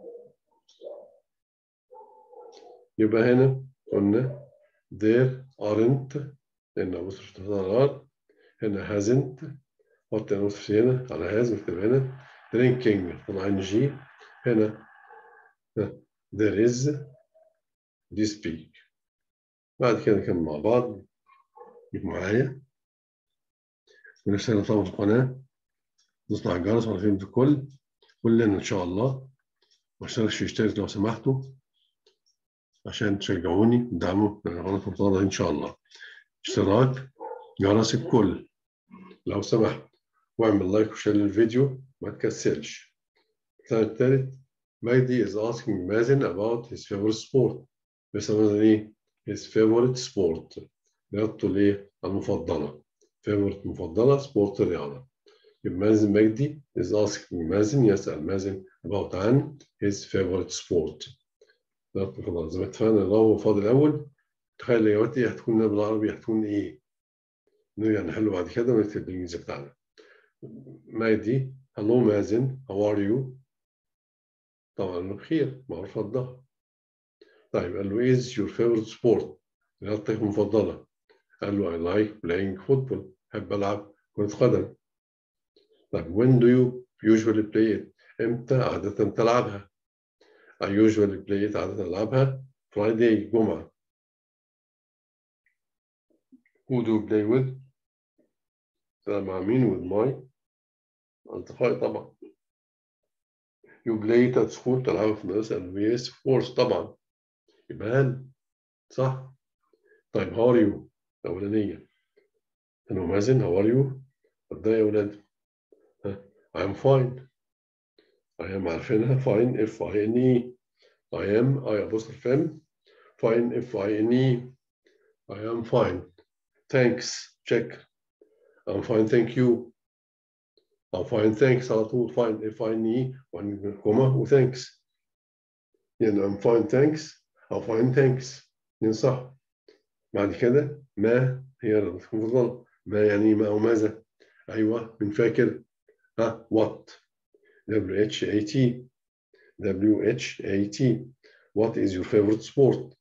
[SPEAKER 1] يبقى هنا قلنا there aren't لان ابص في الغار هنا hasn't حط نص هنا على هاز نكتب هنا drinking طلع ان جي هنا there is دي speak بعد كده نكمل مع بعض جيب معايا ونشتغل طبعا في القناة نصنع الجرس على فين الكل كلنا إن شاء الله ما اشتركش يشترك لو سمحتوا عشان تشجعوني تدعموا القناة المفضلة إن شاء الله اشتراك جرس الكل لو سمحت واعمل لايك وشير للفيديو ما تكسلش الثالث مجدي is asking مازن about his favorite sport بيسألنا ايه his favorite sport رياضته الايه المفضلة favorite مفضلة سبورت الرياضة يبقى مازن مجدي is asking مازن يسأل مازن about عن his favorite sport رياضته المفضلة زي ما اتفقنا لو هو فاضي الأول تخيل الإجابات دي هتكون بالعربي هتكون إيه؟ نرجع نحله بعد كده ونكتب بالإنجليزي بتاعنا مجدي hello مازن how are you؟ طبعا انه بخير معروف الظهر طيب قال له is your favorite sport رياضتك المفضلة قال له I like playing football بحب ألعب كرة قدم طيب when do you usually play it امتى عادة تلعبها I usually play it عادة ألعبها Friday جمعة who do you play with تلعب مع مين with my أصدقائي طبعا you play it at school تلعبها في المدرسة yes of course طبعا يبقى هل صح طيب how are you الأولانية أنا مازن how are you طب يا أولاد I'm fine I am عارفينها fine F I N E I am I apostrophe M fine F I N E I am fine thanks check I'm fine thank you I'm fine thanks على طول fine F I N E وعن كوما و thanks يعني I'm fine thanks أو fine thanks يعني صح بعد كده ما هي المفضلة ما يعني ما أو ماذا أيوة من فاكر ها what W H A T W H A T what is your favorite sport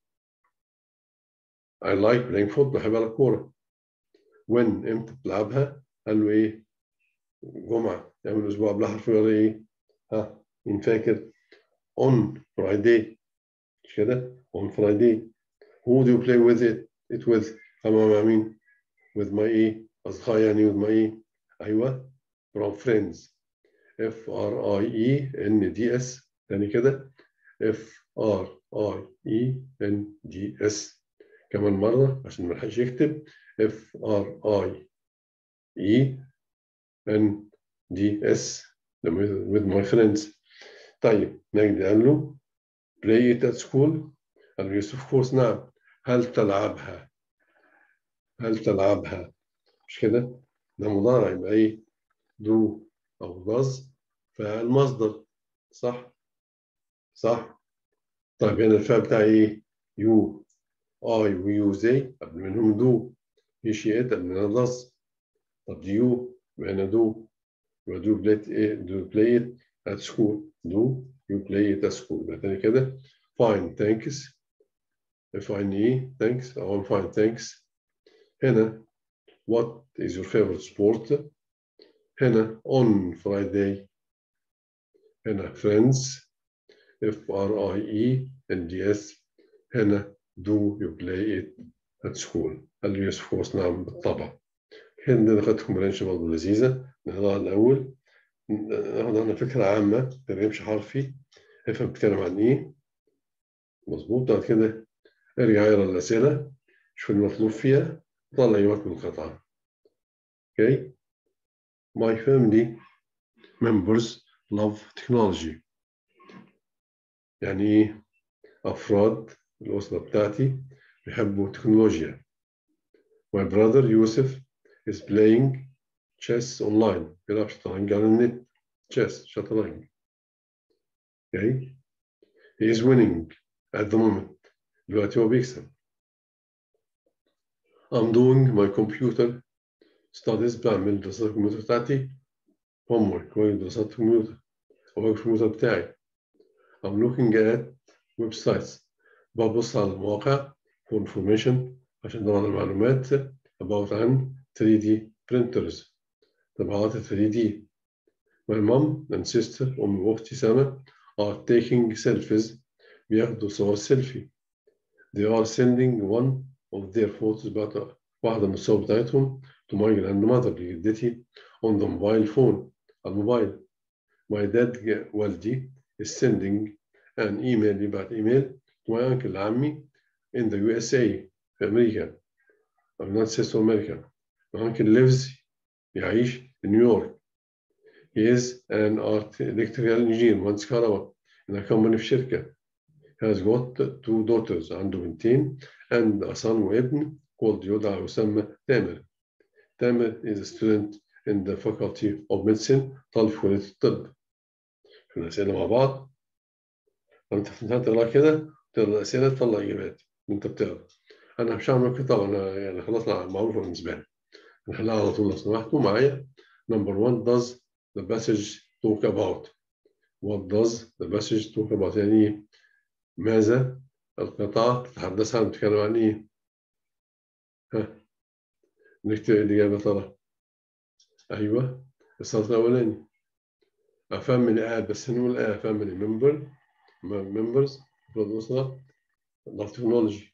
[SPEAKER 1] I like playing football بحب ألعب كورة when امتى بتلعبها قال له ايه جمعة يعمل أسبوع قبلها حرف ايه ها من فاكر on Friday مش كده on Friday who do you play with it it with أما مع مين with my ايه أصدقائي يعني with my ايه أيوة from friends F R I E N D S تاني كده F R I E N D S كمان مرة عشان ما حدش يكتب F R I E N D S with my friends طيب مجدي قال له play it at school قال له yes of course نعم هل تلعبها هل تلعبها مش كده ده مضارع يبقى ايه do او does فعل مصدر صح صح طيب هنا الفعل بتاعي ايه you I ويو زي قبل منهم do he she it قبل منها does طب do you يبقى هنا do يبقى do play it do play it at school do you play it at school يبقى تاني كده fine thanks fine ايه thanks أو I'm fine thanks هنا what is your favorite sport هنا on Friday هنا friends F R I E N D S هنا do you play it at school قال لي yes of course نعم بالطبع هنا خدتكم برانش برضه لذيذة نقراها الأول ناخد عنها فكرة عامة ترجمش حرفي افهم بتتكلم عن إيه مظبوط بعد كده ارجع اقرا الأسئلة شوف المطلوب فيها طلع إجابات من القطعة Okay My family members love technology يعني ايه افراد الاسره بتاعتي بيحبوا التكنولوجيا my brother يوسف is playing chess online بيلعب شطرنج على النت chess شطرنج okay he is winning at the moment دلوقتي هو بيكسب I'm doing my computer studies بعمل دراسات الكمبيوتر بتاعتي homework واجب دراسات الكمبيوتر أو واجب الكمبيوتر بتاعي I'm looking at websites ببص على المواقع for information عشان طبعا المعلومات about عن 3D printers طبعات 3D My mom and sister أمي وأختي سما are taking selfies بياخدوا صور سيلفي they are sending one of their photos بعد واحدة من الصور بتاعتهم to my grandmother لجدتي on the mobile phone على الموبايل my dad والدي is sending an email يبعت ايميل to my uncle عمي in the USA في أمريكا of United States of America my uncle lives يعيش في نيويورك he is an art electrical engineer مهندس كهرباء in a company في شركة he has got two daughters عنده بنتين and a son وابن called يدعى يسمى تامر تامر is a student in the faculty of medicine طالب في كلية الطب احنا أسئلة مع بعض انت تقرا كده تقرا الأسئلة تطلع إجابات وأنت بتقرا أنا مش هعمل كده طبعا أنا يعني خلاص معروفة بالنسبة لي نحلها على طول لو سمحتوا معايا number one does the passage talk about what does the passage talk about يعني إيه؟ ماذا القطعة تتحدث عن تتكلم عن إيه؟ ها نكتب الإجابة ترى أيوه السطر الأولاني A family آه بس نقول آه family member members أفراد أسرة love technology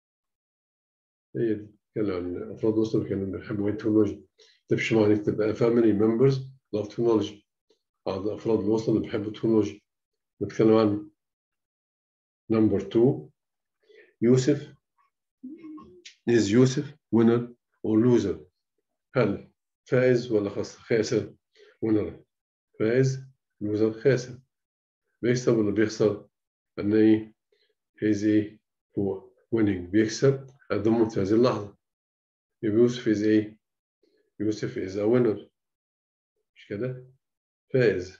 [SPEAKER 1] هي دي كان عن أفراد أسرة كانوا بيحبوا التكنولوجيا تمشي مع نكتب آه family members love technology أفراد الأسرة اللي بيحبوا التكنولوجيا نتكلم عن number two يوسف is يوسف winner or loser هل فائز ولا خاسر winner فائز loser خاسر بيكسب ولا بيخسر أن إيه is إيه هو winning بيكسب الضمن في هذه اللحظة يبقى يوسف is إيه يوسف is a winner مش كده فائز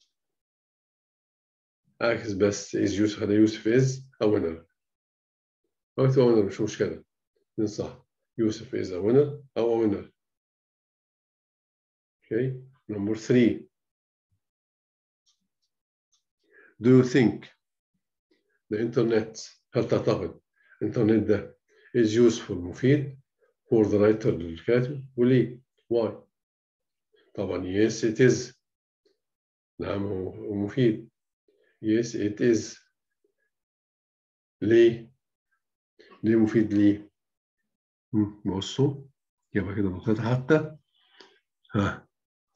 [SPEAKER 1] عكس بس is يوسف هذا يوسف is a winner اكتب winner مش مشكلة صح يوسف is a winner أو a winner okay number three do you think the internet هل تعتقد الانترنت ده is useful مفيد for the writer للكاتب وليه why طبعا yes it is نعم هو مفيد yes it is ليه ليه مفيد ليه بصوا يبقى كده بخيط حتى ها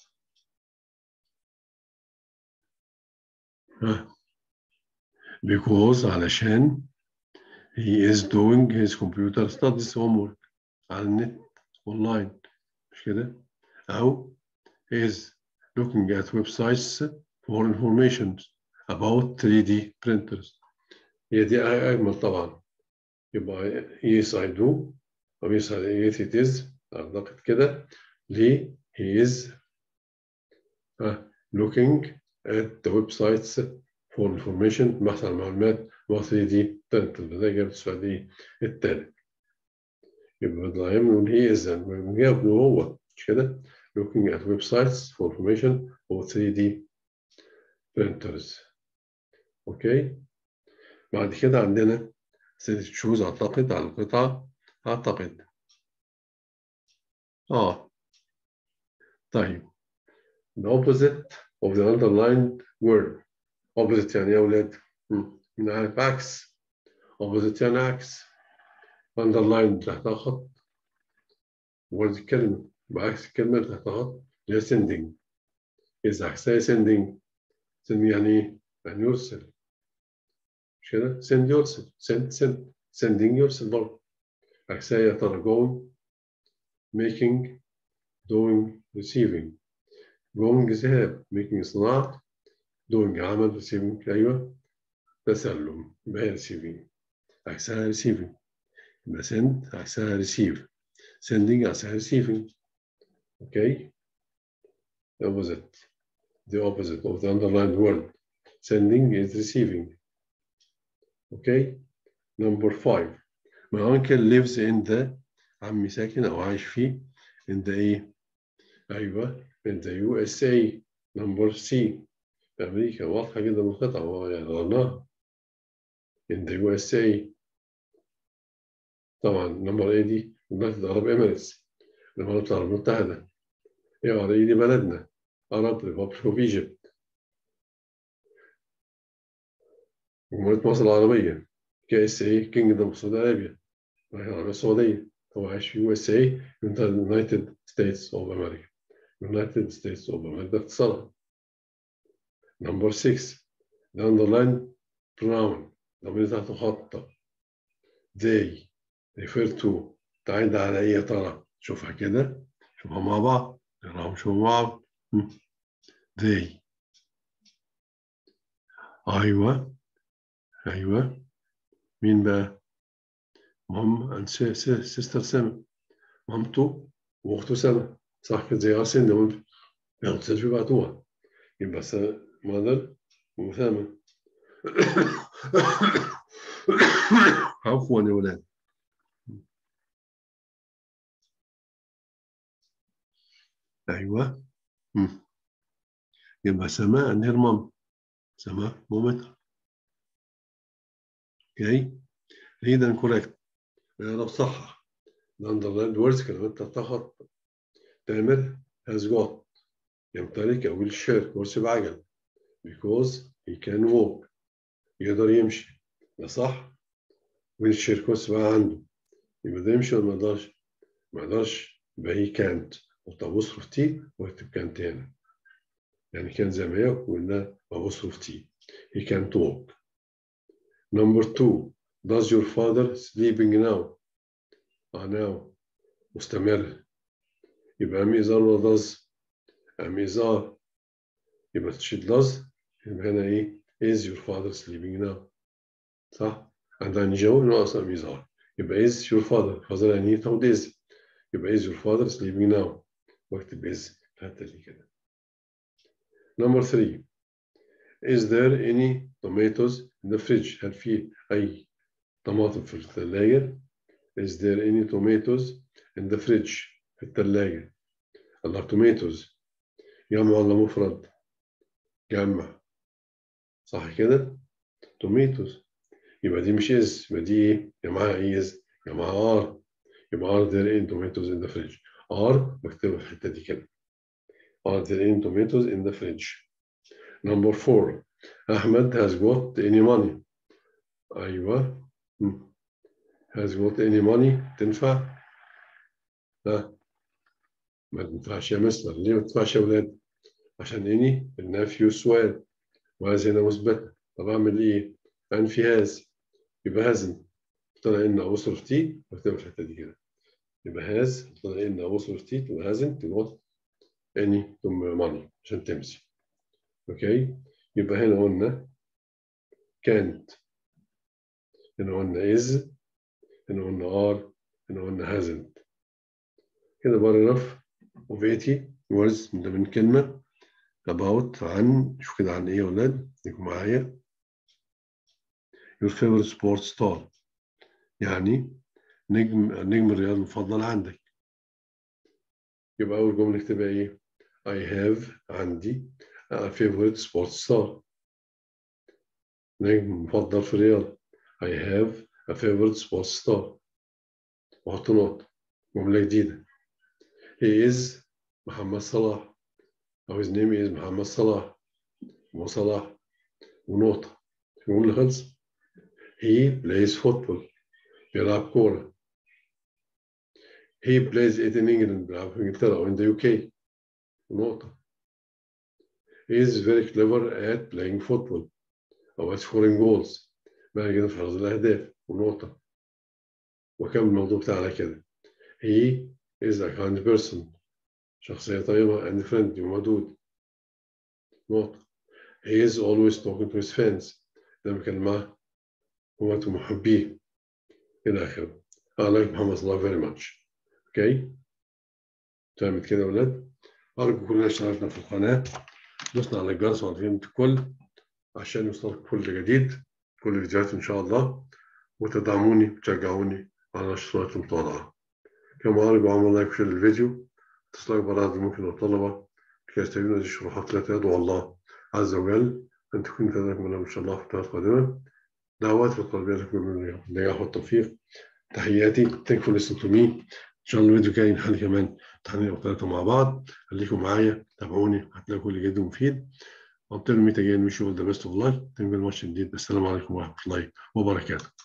[SPEAKER 1] ها because علشان he is doing his computer studies homework على النت online مش كده أو he is looking at websites for information about 3D printers هي دي أجمل طبعا يبقى yes I do أو yes yes it is أعتقد كده ليه he is uh, looking at the websites for information بحث عن معلومات و 3D printers ده إجابة السؤال التالت يبقى دايما نقول he is ونجاوب له هو مش كده looking at websites for information or 3D printers اوكي بعد كده عندنا تشوز اعتقد على القطعة اعتقد اه طيب the opposite of the underlined word opposite يعني يا اولاد من عارف عكس opposite يعني عكس underlined تحتها خط word الكلمة بعكس الكلمة اللي تحتها خط اللي هي sending إذا عكسها sending sending يعني إيه؟ يعني يرسل مش كده send يرسل send send sending يرسل برضه عكسها يا ترى going making doing receiving going ذهاب making صناعة doing عمل receiving أيوة تسلم يبقى receiving عكسها receiving يبقى send عكسها receive sending عكسها receiving okay opposite the opposite of the underlined word sending is receiving okay number five my uncle lives in the عمي ساكن أو عايش فيه in the إيه أيوة in the USA number C في أمريكا واضحة جدا القطعة يعني غناها in the USA طبعا نمبر A دي United Arab Emirates الإمارات العربية المتحدة إيه على إيه دي بلدنا Arab Republic of Egypt جمهورية مصر العربية كي اس اي كينجدوم سعودية عربية العربية السعودية هو عايش في يو اس اي United States of America United States of America ده اختصارها نمبر 6 the underlined pronoun ضمير تحت خط they refer to تعيد على ايه يا ترى شوفها كده شوفها مع بعض نقراهم شوفوا مع بعض they ايوه ايوه مين بقى مام سيستر سما مامته واخته سما صح كده زي ارسن ده ممكن يغتسل بيبعتوها يبقى مادر وسما عفوا يا ولاد ايوه مم. يبقى سما and her mom سما مامتها اوكي اذا كوريكت انا بصحح الاندرلايند ووردز كلمات تحت خط تامر has got يمتلك او الشير كرسي بعجل because he can walk يقدر يمشي ده صح ويلشير كرسي بقى عنده يبقى ده يمشي ولا ما يقدرش ما يقدرش يبقى he can't وتبصرف تي واكتب كانت هنا يعني كان زي ما هي وقلنا ببصرف تي he can't walk number two does your father sleeping now اه now مستمر يبقى ام إزار ولا does ام إزار يبقى تشيل does يبقى هنا ايه is your father sleeping now صح عندنا جو ناقص ام إزار يبقى is your father father يعني تاخد is يبقى is your father sleeping now واكتب is في الحته دي كده number three is there any tomatoes in the fridge هل في أي طماطم في الثلاجة is there any tomatoes in the fridge في الثلاجة الله tomatoes جمع ولا مفرد جمع صح كده tomatoes يبقى دي مش is يبقى دي ايه جمعها is جمعها are يبقى are there any tomatoes in the fridge are بكتبها في الحتة دي كده are there any tomatoes in the fridge number four Ahmed has got any money أيوة has got any money تنفع لا ما تنفعش يا مستر ليه ما تنفعش يا ولاد عشان اني النفي سؤال وهذه هنا مثبتة طب اعمل ايه انفي هاز يبقى هازن طلع ان اصرف تي واكتبها في الحته دي كده يبقى هاز طلع ان اصرف تي تبقى هازن تبقى اني ثم ماني عشان تمشي اوكي يبقى هنا قلنا كانت هنا قلنا is هنا قلنا are هنا قلنا hasn't كده paragraph of 80 words ده من كلمة about عن شوف كده عن ايه يا ولاد يكون معايا your favorite sports star يعني نجم نجم الرياضة المفضل عندك يبقى أول جملة نكتبها إيه؟ I have عندي a favorite sports star نجم مفضل في الرياضة I have a favorite sports star وحط نقطة جملة جديدة He is محمد صلاح أو his name is محمد صلاح مو صلاح ونقطة الجملة خلصت He plays football بيلعب كورة He plays it in England بيلعب في إنجلترا أو in the UK نقطة He is very clever at playing football أو at scoring goals بقى كده في حفظ الأهداف ونقطة وكمل الموضوع بتاعنا كده He is a kind person شخصية طيبة and friendly ومدود نقطة he is always talking to his fans لما بيتكلم مع همة محبيه إلى آخره I like محمد صلاح very much اوكي تمام كده يا ولاد أرجو كلنا اشتركنا في القناة دوسنا على الجرس وعارفين الكل عشان يوصلك كل جديد كل الفيديوهات إن شاء الله وتدعموني وتشجعوني على نشر المطالعة كما أرجو عمل لايك وشير الفيديو تصلك براد ممكن الطلبة لكي يستفيدوا من الشروحات التي يدعو الله عز وجل أن تكون كذلك منهم إن شاء الله في الفترات القادمة دعوات القلبية لكم بالنجاح والتوفيق تحياتي thank for listening to me إن شاء الله الفيديو جاي نحل كمان امتحانين أو ثلاثة مع بعض خليكم معايا تابعوني هتلاقوا كل جديد مفيد Until we meet again, wish you all the best of luck. Thank you very much indeed. Assalamu alaikum wa rahmatullahi wa barakatuh.